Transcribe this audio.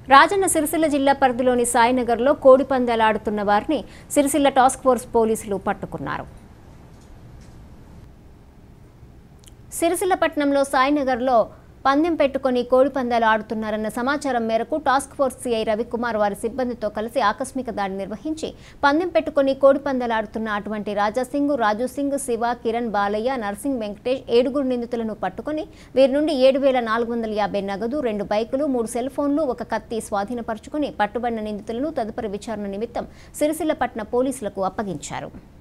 రాజన్న సిరిసిల్ల జిల్లా పరిధిలోని సాయినగర్లో కోడి పందాలు ఆడుతున్న వారిని సిరిసిల్ల టాస్క్ ఫోర్స్ పోలీసులు పట్టుకున్నారు సిరిసిల్ల పట్టణంలో సాయినగర్లో పందెం పెట్టుకుని కోడి పందాలు ఆడుతున్నారన్న సమాచారం మేరకు టాస్క్ ఫోర్స్ సిఐ రవికుమార్ వారి సిబ్బందితో కలిసి ఆకస్మిక దాడి నిర్వహించి పందెం పెట్టుకుని కోడి పందాలు ఆడుతున్న అటువంటి రాజాసింగ్ రాజు సింగ్ శివ కిరణ్ బాలయ్య నర్సింగ్ వెంకటేష్ ఏడుగురు నిందితులను పట్టుకుని వీరి నుండి ఏడు వేల నాలుగు వందల యాభై నగదు రెండు బైకులు మూడు సెల్ ఫోన్లు ఒక కత్తి స్వాధీనపరుచుకుని పట్టుబడిన నిందితులను తదుపరి విచారణ నిమిత్తం సిరిసిల్ల పట్టణ పోలీసులకు అప్పగించారు